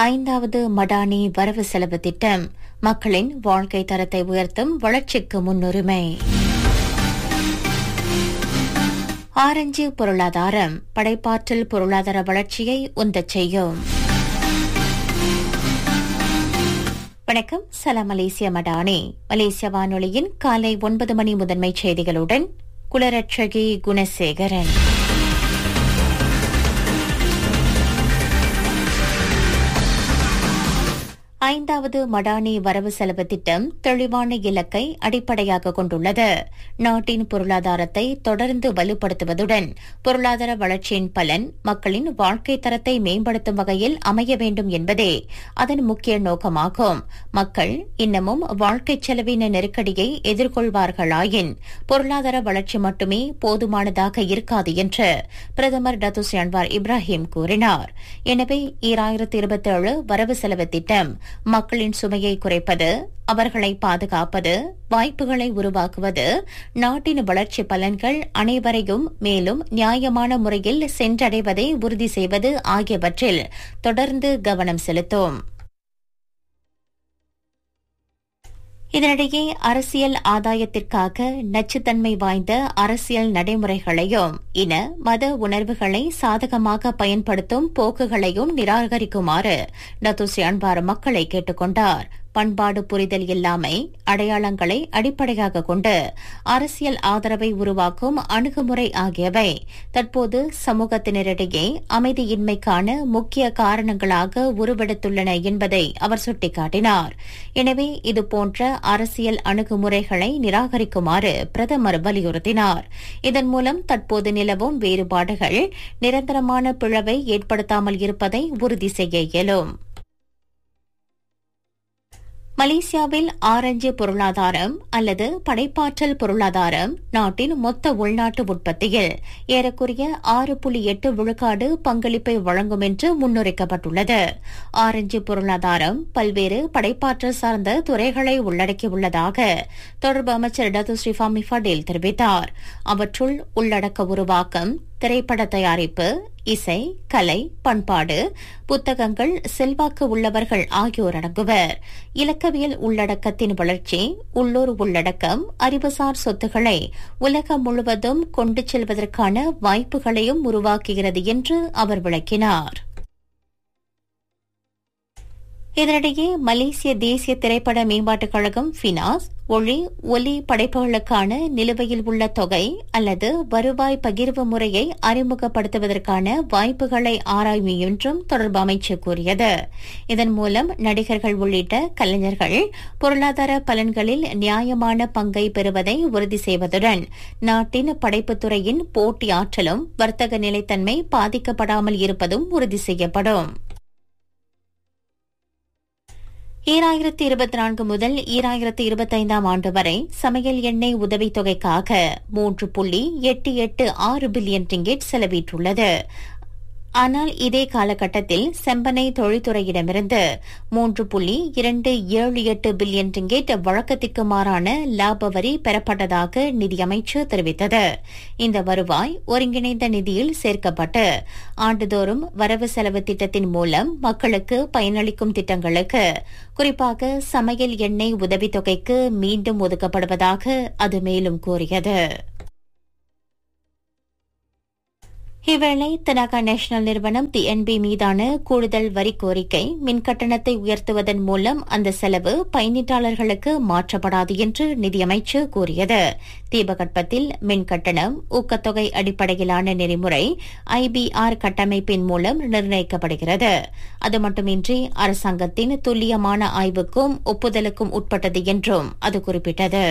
ஐந்தாவது மடானி வரவு செலவு திட்டம் மக்களின் வாழ்க்கை தரத்தை உயர்த்தும் வளர்ச்சிக்கு முன்னுரிமை ஆரஞ்சு பொருளாதாரம் படைப்பாற்றல் பொருளாதார வளர்ச்சியை உந்தச் செய்யும் வணக்கம் சலாம் மலேசிய மடானி மலேசிய வானொலியின் காலை ஒன்பது மணி முதன்மை செய்திகளுடன் குலரட்சகி குணசேகரன் ஐந்தாவது மடானி வரவு செலவு திட்டம் தெளிவான இலக்கை அடிப்படையாக கொண்டுள்ளது நாட்டின் பொருளாதாரத்தை தொடர்ந்து வலுப்படுத்துவதுடன் பொருளாதார வளர்ச்சியின் பலன் மக்களின் வாழ்க்கை தரத்தை மேம்படுத்தும் வகையில் அமைய வேண்டும் என்பதே அதன் முக்கிய நோக்கமாகும் மக்கள் இன்னமும் வாழ்க்கை செலவின நெருக்கடியை எதிர்கொள்வார்களாயின் பொருளாதார வளர்ச்சி மட்டுமே போதுமானதாக இருக்காது என்று பிரதமர் டத்துஸ் அன்வார் இப்ராஹிம் கூறினார் எனவே ஈராயிரத்தி இருபத்தேழு வரவு செலவு திட்டம் மக்களின் சுமையை குறைப்பது அவர்களை பாதுகாப்பது வாய்ப்புகளை உருவாக்குவது நாட்டின் வளர்ச்சி பலன்கள் அனைவரையும் மேலும் நியாயமான முறையில் சென்றடைவதை உறுதி செய்வது ஆகியவற்றில் தொடர்ந்து கவனம் செலுத்தும் இதனிடையே அரசியல் ஆதாயத்திற்காக நச்சுத்தன்மை வாய்ந்த அரசியல் நடைமுறைகளையும் இன மத உணர்வுகளை சாதகமாக பயன்படுத்தும் போக்குகளையும் நிராகரிக்குமாறு டத்துஸ்ரீ அன்பார் மக்களை கேட்டுக் கொண்டார் பண்பாடு புரிதல் இல்லாமை அடையாளங்களை அடிப்படையாக கொண்டு அரசியல் ஆதரவை உருவாக்கும் அணுகுமுறை ஆகியவை தற்போது சமூகத்தினரிடையே அமைதியின்மைக்கான முக்கிய காரணங்களாக உருவெடுத்துள்ளன என்பதை அவர் சுட்டிக்காட்டினார் எனவே இதுபோன்ற அரசியல் அணுகுமுறைகளை நிராகரிக்குமாறு பிரதமர் வலியுறுத்தினார் இதன் மூலம் தற்போது நிலவும் வேறுபாடுகள் நிரந்தரமான பிளவை ஏற்படுத்தாமல் இருப்பதை உறுதி செய்ய இயலும் மலேசியாவில் ஆரஞ்சு பொருளாதாரம் அல்லது படைப்பாற்றல் பொருளாதாரம் நாட்டின் மொத்த உள்நாட்டு உற்பத்தியில் ஏறக்குறைய ஆறு புள்ளி எட்டு விழுக்காடு பங்களிப்பை வழங்கும் என்று முன்னுரைக்கப்பட்டுள்ளது ஆரஞ்சு பொருளாதாரம் பல்வேறு படைப்பாற்றல் சார்ந்த துறைகளை உள்ளடக்கியுள்ளதாக தொடர்பு அமைச்சர் டத்து ஸ்ரீஃபாமி ஃபடேல் தெரிவித்தார் அவற்றுள் உள்ளடக்க உருவாக்கம் திரைப்பட தயாரிப்பு இசை கலை பண்பாடு புத்தகங்கள் செல்வாக்கு உள்ளவர்கள் ஆகியோர் அடங்குவர் இலக்கவியல் உள்ளடக்கத்தின் வளர்ச்சி உள்ளூர் உள்ளடக்கம் அறிவுசார் சொத்துக்களை உலகம் முழுவதும் கொண்டு செல்வதற்கான வாய்ப்புகளையும் உருவாக்குகிறது என்று அவர் விளக்கினார் இதனிடையே மலேசிய தேசிய திரைப்பட மேம்பாட்டுக் கழகம் ஃபினாஸ் ஒளி ஒலி படைப்புகளுக்கான நிலுவையில் உள்ள தொகை அல்லது வருவாய் பகிர்வு முறையை அறிமுகப்படுத்துவதற்கான வாய்ப்புகளை ஆராயும் என்றும் தொடர்பு அமைச்சர் கூறியது இதன் மூலம் நடிகர்கள் உள்ளிட்ட கலைஞர்கள் பொருளாதார பலன்களில் நியாயமான பங்கை பெறுவதை உறுதி செய்வதுடன் நாட்டின் படைப்புத்துறையின் போட்டி ஆற்றலும் வர்த்தக நிலைத்தன்மை பாதிக்கப்படாமல் இருப்பதும் உறுதி செய்யப்படும் ஈராயிரத்தி இருபத்தி நான்கு முதல் ஈராயிரத்தி இருபத்தைந்தாம் ஆண்டு வரை சமையல் எண்ணெய் உதவித்தொகைக்காக மூன்று புள்ளி எட்டு எட்டு ஆறு பில்லியன் ரிங்கெட் செலவிட்டுள்ளது ஆனால் இதே காலகட்டத்தில் செம்பனை தொழில்துறையிடமிருந்து மூன்று புள்ளி இரண்டு ஏழு எட்டு பில்லியன் ரிங்கெட் வழக்கத்திற்கு மாறான லாப வரி பெறப்பட்டதாக நிதியமைச்சர் தெரிவித்தது இந்த வருவாய் ஒருங்கிணைந்த நிதியில் சேர்க்கப்பட்டு ஆண்டுதோறும் வரவு செலவு திட்டத்தின் மூலம் மக்களுக்கு பயனளிக்கும் திட்டங்களுக்கு குறிப்பாக சமையல் எண்ணெய் உதவித்தொகைக்கு மீண்டும் ஒதுக்கப்படுவதாக அது மேலும் கூறியது இவ்வேளை தனாகா நேஷனல் நிறுவனம் டிஎன்பி மீதான கூடுதல் வரி கோரிக்கை மின் கட்டணத்தை உயர்த்துவதன் மூலம் அந்த செலவு பயனீட்டாளர்களுக்கு மாற்றப்படாது என்று நிதியமைச்சர் கூறியது தீபகற்பத்தில் மின் கட்டணம் ஊக்கத்தொகை அடிப்படையிலான நெறிமுறை ஐபிஆர் கட்டமைப்பின் மூலம் நிர்ணயிக்கப்படுகிறது அது மட்டுமின்றி அரசாங்கத்தின் துல்லியமான ஆய்வுக்கும் ஒப்புதலுக்கும் உட்பட்டது என்றும் அது குறிப்பிட்டது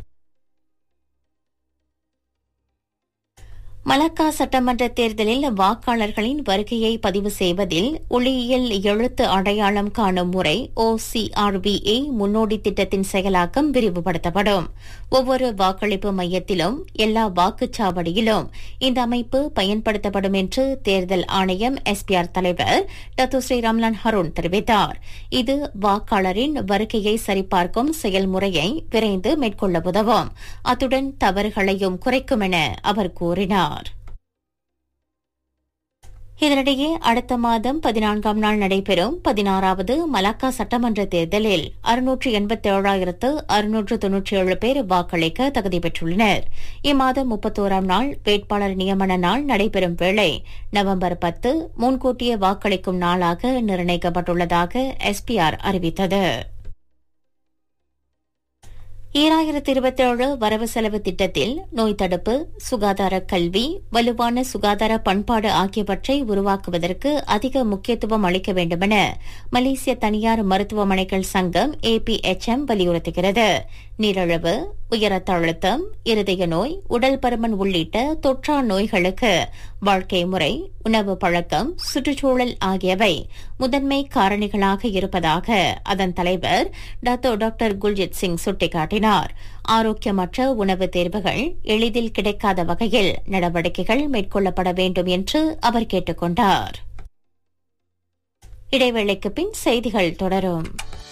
மலக்கா சட்டமன்ற தேர்தலில் வாக்காளர்களின் வருகையை பதிவு செய்வதில் ஒளியியல் எழுத்து அடையாளம் காணும் முறை ஓசிஆர்பிஏ முன்னோடி திட்டத்தின் செயலாக்கம் விரிவுபடுத்தப்படும் ஒவ்வொரு வாக்களிப்பு மையத்திலும் எல்லா வாக்குச்சாவடியிலும் இந்த அமைப்பு பயன்படுத்தப்படும் என்று தேர்தல் ஆணையம் எஸ்பிஆர் தலைவர் டத்து ஸ்ரீ ரம்லான் ஹருண் தெரிவித்தார் இது வாக்காளரின் வருகையை சரிபார்க்கும் செயல்முறையை விரைந்து மேற்கொள்ள உதவும் அத்துடன் தவறுகளையும் குறைக்கும் என அவர் கூறினார் இதனிடையே அடுத்த மாதம் பதினான்காம் நாள் நடைபெறும் பதினாறாவது மலாக்கா சட்டமன்ற தேர்தலில் அறுநூற்று எண்பத்தி ஏழாயிரத்து அறுநூற்று தொன்னூற்றி ஏழு பேர் வாக்களிக்க தகுதி பெற்றுள்ளனர் இம்மாதம் முப்பத்தோராம் நாள் வேட்பாளர் நியமன நாள் நடைபெறும் வேளை நவம்பர் பத்து முன்கூட்டியே வாக்களிக்கும் நாளாக நிர்ணயிக்கப்பட்டுள்ளதாக எஸ்பிஆர் அறிவித்தது ஈராயிரத்தி இருபத்தேழு வரவு செலவு திட்டத்தில் நோய் தடுப்பு சுகாதார கல்வி வலுவான சுகாதார பண்பாடு ஆகியவற்றை உருவாக்குவதற்கு அதிக முக்கியத்துவம் அளிக்க வேண்டுமென மலேசிய தனியார் மருத்துவமனைகள் சங்கம் ஏபிஎச்எம் வலியுறுத்துகிறது நீரிழிவு உயர் ரத்த அழுத்தம் இருதய நோய் உடல் பருமன் உள்ளிட்ட தொற்றா நோய்களுக்கு வாழ்க்கை முறை உணவு பழக்கம் சுற்றுச்சூழல் ஆகியவை முதன்மை காரணிகளாக இருப்பதாக அதன் தலைவர் டாக்டர் டாக்டர் குல்ஜித் சிங் சுட்டிக்காட்டினார் ஆரோக்கியமற்ற உணவு தேர்வுகள் எளிதில் கிடைக்காத வகையில் நடவடிக்கைகள் மேற்கொள்ளப்பட வேண்டும் என்று அவர் கேட்டுக் கொண்டார் இடைவேளைக்கு பின் செய்திகள் தொடரும்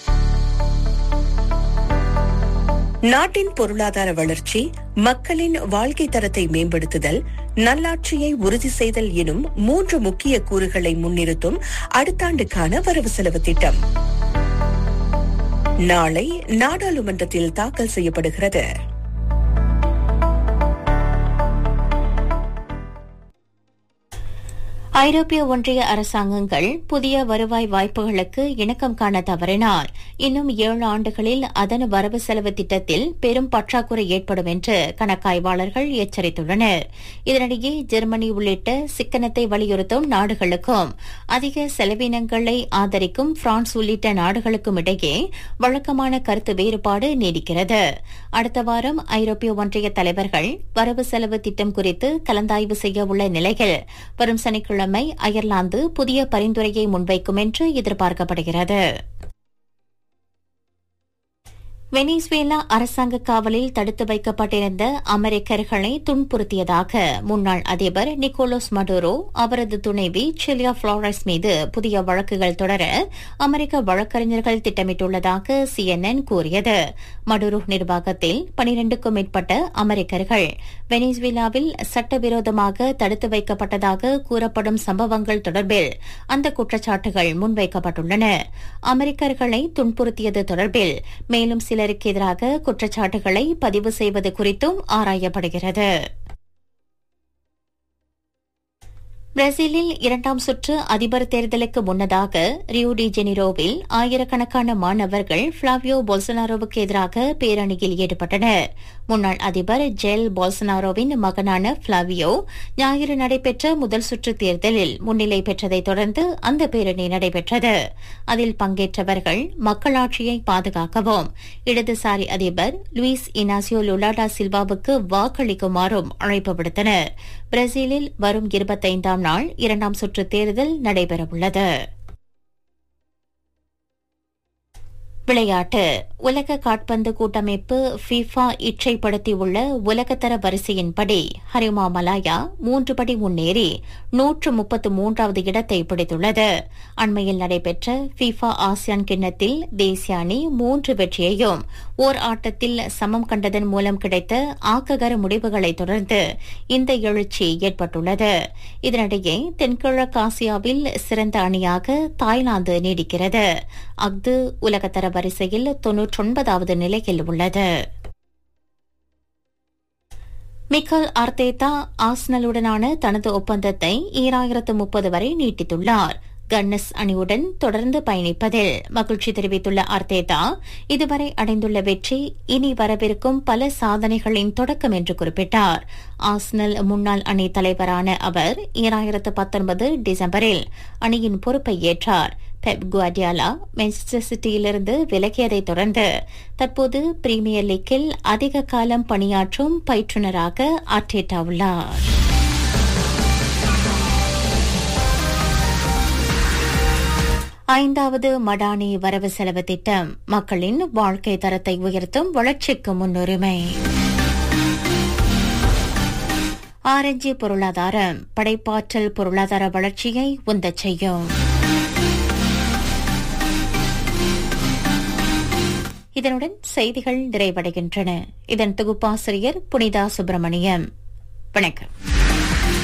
நாட்டின் பொருளாதார வளர்ச்சி மக்களின் வாழ்க்கை தரத்தை மேம்படுத்துதல் நல்லாட்சியை உறுதி செய்தல் எனும் மூன்று முக்கிய கூறுகளை முன்னிறுத்தும் அடுத்த ஆண்டுக்கான வரவு செலவு திட்டம் நாளை நாடாளுமன்றத்தில் தாக்கல் செய்யப்படுகிறது ஐரோப்பிய ஒன்றிய அரசாங்கங்கள் புதிய வருவாய் வாய்ப்புகளுக்கு இணக்கம் காண தவறினால் இன்னும் ஏழு ஆண்டுகளில் அதன் வரவு செலவு திட்டத்தில் பெரும் பற்றாக்குறை ஏற்படும் என்று கணக்காய்வாளர்கள் எச்சரித்துள்ளனர் இதனிடையே ஜெர்மனி உள்ளிட்ட சிக்கனத்தை வலியுறுத்தும் நாடுகளுக்கும் அதிக செலவினங்களை ஆதரிக்கும் பிரான்ஸ் உள்ளிட்ட நாடுகளுக்கும் இடையே வழக்கமான கருத்து வேறுபாடு நீடிக்கிறது அடுத்த வாரம் ஐரோப்பிய ஒன்றிய தலைவர்கள் வரவு செலவு திட்டம் குறித்து கலந்தாய்வு செய்ய உள்ள நிலையில் வரும் சனிக்கிழமை கிழமை அயர்லாந்து புதிய பரிந்துரையை முன்வைக்கும் என்று எதிர்பார்க்கப்படுகிறது வெனிசுவேலா அரசாங்க காவலில் தடுத்து வைக்கப்பட்டிருந்த அமெரிக்கர்களை துன்புறுத்தியதாக முன்னாள் அதிபர் நிக்கோலஸ் மடோரோ அவரது துணைவி செலியா புளோரஸ் மீது புதிய வழக்குகள் தொடர அமெரிக்க வழக்கறிஞர்கள் திட்டமிட்டுள்ளதாக சிஎன்என் கூறியது மடுரோ நிர்வாகத்தில் பனிரெண்டுக்கும் மேற்பட்ட அமெரிக்கர்கள் வெனிசுவேலாவில் சட்டவிரோதமாக தடுத்து வைக்கப்பட்டதாக கூறப்படும் சம்பவங்கள் தொடர்பில் அந்த குற்றச்சாட்டுகள் முன்வைக்கப்பட்டுள்ளன அமெரிக்கர்களை துன்புறுத்தியது தொடர்பில் மேலும் சில சிலருக்கு எதிராக குற்றச்சாட்டுகளை பதிவு செய்வது குறித்தும் ஆராயப்படுகிறது பிரேசிலில் இரண்டாம் சுற்று அதிபர் தேர்தலுக்கு முன்னதாக ரியூ டி ஜெனிரோவில் ஆயிரக்கணக்கான மாணவர்கள் பிளாவியோ பொல்சனாரோவுக்கு எதிராக பேரணியில் ஈடுபட்டனர் முன்னாள் அதிபர் ஜெல் பொல்சனாரோவின் மகனான பிளாவியோ ஞாயிறு நடைபெற்ற முதல் சுற்று தேர்தலில் முன்னிலை பெற்றதைத் தொடர்ந்து அந்த பேரணி நடைபெற்றது அதில் பங்கேற்றவர்கள் மக்களாட்சியை பாதுகாக்கவும் இடதுசாரி அதிபர் லூயிஸ் இனாசியோ லுலாடா சில்வாவுக்கு வாக்களிக்குமாறும் அழைப்பு விடுத்தனர் பிரேசிலில் வரும் இருபத்தைந்தாம் நாள் இரண்டாம் சுற்று தேர்தல் நடைபெறவுள்ளது விளையாட்டு உலக காட்பந்து கூட்டமைப்பு ஃபிஃபா இச்சைப்படுத்தியுள்ள உலகத்தர வரிசையின்படி ஹரிமா மலாயா மூன்று படி முன்னேறி நூற்று முப்பத்து மூன்றாவது இடத்தை பிடித்துள்ளது அண்மையில் நடைபெற்ற ஃபிஃபா ஆசியான் கிண்ணத்தில் தேசிய அணி மூன்று வெற்றியையும் ஓர் ஆட்டத்தில் சமம் கண்டதன் மூலம் கிடைத்த ஆக்ககர முடிவுகளை தொடர்ந்து இந்த எழுச்சி ஏற்பட்டுள்ளது இதனிடையே தென்கிழக்கு ஆசியாவில் சிறந்த அணியாக தாய்லாந்து நீடிக்கிறது அஃது உலகத்தர வரிசையில் தொன்னூற்றொன்பதாவது நிலையில் உள்ளது மிக்கல் அர்த்தேதா ஆஸ்னலுடனான தனது ஒப்பந்தத்தை ஈராயிரத்து முப்பது வரை நீட்டித்துள்ளார் கன்னஸ் அணியுடன் தொடர்ந்து பயணிப்பதில் மகிழ்ச்சி தெரிவித்துள்ள அர்த்தேதா இதுவரை அடைந்துள்ள வெற்றி இனி வரவிருக்கும் பல சாதனைகளின் தொடக்கம் என்று குறிப்பிட்டார் ஆஸ்னல் முன்னாள் அணி தலைவரான அவர் ஈராயிரத்து பத்தொன்பது டிசம்பரில் அணியின் பொறுப்பை ஏற்றார் பெப் குவாடியாலா மான்செஸ்டர் சிட்டியிலிருந்து விலகியதைத் தொடர்ந்து தற்போது பிரீமியர் லீக்கில் அதிக காலம் பணியாற்றும் பயிற்றுநராக ஆர்டேட்டா உள்ளார் ஐந்தாவது மடானி வரவு செலவு திட்டம் மக்களின் வாழ்க்கை தரத்தை உயர்த்தும் வளர்ச்சிக்கு முன்னுரிமை ஆரஞ்சு பொருளாதாரம் படைப்பாற்றல் பொருளாதார வளர்ச்சியை உந்தச் செய்யும் இதனுடன் செய்திகள் நிறைவடைகின்றன இதன் தொகுப்பாசிரியர் புனிதா சுப்பிரமணியம் வணக்கம்